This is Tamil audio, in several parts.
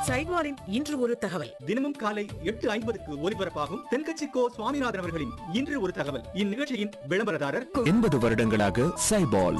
சைவாரின் இன்று ஒரு தகவல் தினமும் காலை எட்டு ஐம்பதுக்கு ஒலிபரப்பாகும் தென்கட்சி கோ சுவாமிநாதன் அவர்களின் இன்று ஒரு தகவல் இந்நிகழ்ச்சியின் விளம்பரதாரர் எண்பது வருடங்களாக சைபால்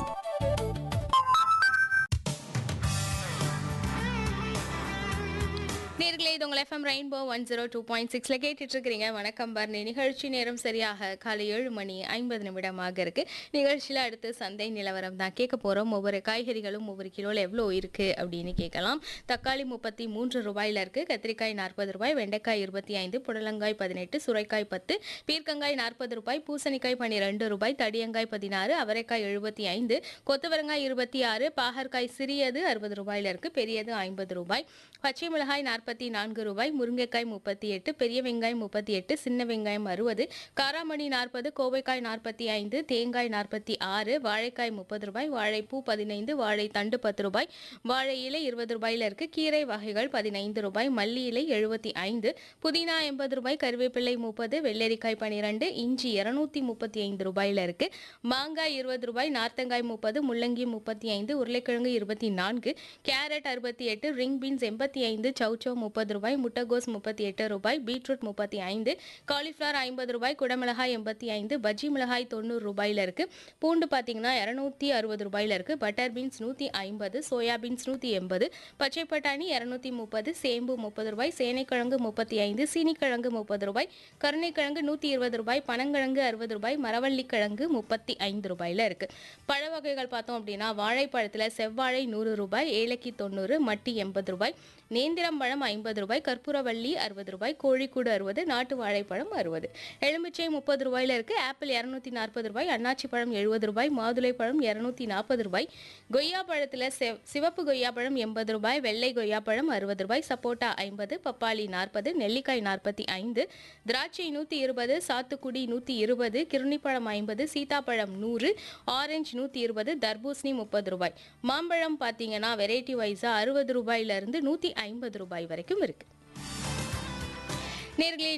நேர்களே இது உங்கள் FM rainbow one zero two point சிக்ஸில் கேட்டுட்டு இருக்கிறீங்க வணக்கம் பர்னி நிகழ்ச்சி நேரம் சரியாக காலை ஏழு மணி ஐம்பது நிமிடமாக இருக்கு நிகழ்ச்சியில் அடுத்து சந்தை நிலவரம் தான் கேட்க போகிறோம் ஒவ்வொரு காய்கறிகளும் ஒவ்வொரு கிலோவில் எவ்வளோ இருக்கு அப்படின்னு கேட்கலாம் தக்காளி முப்பத்தி மூன்று ரூபாயில் இருக்கு கத்திரிக்காய் நாற்பது ரூபாய் வெண்டைக்காய் இருபத்தி ஐந்து புடலங்காய் பதினெட்டு சுரைக்காய் பத்து பீர்க்கங்காய் நாற்பது ரூபாய் பூசணிக்காய் பன்னிரெண்டு ரூபாய் தடியங்காய் பதினாறு அவரைக்காய் எழுபத்தி ஐந்து கொத்தவரங்காய் இருபத்தி ஆறு பாகற்காய் சிறியது அறுபது ரூபாயில இருக்கு பெரியது ஐம்பது ரூபாய் பச்சை மிளகாய் நாற்பத்தி நான்கு ரூபாய் முருங்கைக்காய் முப்பத்தி எட்டு பெரிய வெங்காயம் முப்பத்தி எட்டு சின்ன வெங்காயம் அறுபது காராமணி நாற்பது கோவைக்காய் நாற்பத்தி ஐந்து தேங்காய் நாற்பத்தி ஆறு வாழைக்காய் முப்பது ரூபாய் வாழைப்பூ பதினைந்து வாழை தண்டு பத்து ரூபாய் வாழை இலை இருபது ரூபாயில இருக்கு கீரை வகைகள் பதினைந்து ரூபாய் மல்லி இலை எழுபத்தி ஐந்து புதினா எண்பது ரூபாய் கருவேப்பிலை முப்பது வெள்ளரிக்காய் பன்னிரெண்டு இஞ்சி இருநூத்தி முப்பத்தி ஐந்து ரூபாயில இருக்கு மாங்காய் இருபது ரூபாய் நார்த்தங்காய் முப்பது முள்ளங்கி முப்பத்தி ஐந்து உருளைக்கிழங்கு இருபத்தி நான்கு கேரட் அறுபத்தி எட்டு ரிங் பீன்ஸ் எண்பத்தி ஐந்து சௌச்சோ முப்பது ரூபாய் முட்டைகோஸ் முப்பத்தி எட்டு ரூபாய் பீட்ரூட் முப்பத்தி ஐந்து காலிஃப்ளவர் ஐம்பது ரூபாய் குடமிளகாய் எண்பத்தி ஐந்து பஜ்ஜி மிளகாய் தொண்ணூறு ரூபாயில இருக்கு பூண்டு பார்த்தீங்கன்னா இரநூத்தி அறுபது ரூபாயில இருக்கு பட்டர் பீன்ஸ் நூற்றி ஐம்பது சோயா பீன்ஸ் நூற்றி எண்பது பச்சை பட்டாணி இரநூத்தி முப்பது சேம்பு முப்பது ரூபாய் சேனைக்கிழங்கு முப்பத்தி ஐந்து சீனிக்கிழங்கு முப்பது ரூபாய் கருணைக்கிழங்கு நூற்றி இருபது ரூபாய் பனங்கிழங்கு அறுபது ரூபாய் மரவள்ளி கிழங்கு முப்பத்தி ஐந்து ரூபாயில இருக்கு பழ வகைகள் பார்த்தோம் அப்படின்னா வாழைப்பழத்தில் செவ்வாழை நூறு ரூபாய் ஏலக்கி தொண்ணூறு மட்டி எண்பது ரூபாய் நேந்திரம் பழம் ஐம்பது ரூபாய் கற்பூரவள்ளி அறுபது ரூபாய் கோழிக்கூடு அறுபது நாட்டு வாழைப்பழம் அறுபது எலுமிச்சை முப்பது ரூபாயில இருக்கு ஆப்பிள் இரநூத்தி நாற்பது ரூபாய் அன்னாச்சி பழம் எழுபது ரூபாய் மாதுளை பழம் இரநூத்தி நாற்பது ரூபாய் கொய்யா பழத்தில் செவ் சிவப்பு கொய்யா பழம் எண்பது ரூபாய் வெள்ளை கொய்யா பழம் அறுபது ரூபாய் சப்போட்டா ஐம்பது பப்பாளி நாற்பது நெல்லிக்காய் நாற்பத்தி ஐந்து திராட்சை நூற்றி இருபது சாத்துக்குடி நூற்றி இருபது கிருணிப்பழம் ஐம்பது சீதாப்பழம் நூறு ஆரஞ்சு நூற்றி இருபது தர்பூசணி முப்பது ரூபாய் மாம்பழம் பார்த்தீங்கன்னா வெரைட்டி வைஸாக அறுபது ரூபாயிலிருந்து நூற்றி ஐம்பது ரூபாய் வரைக்கும் இருக்கு நேர்களே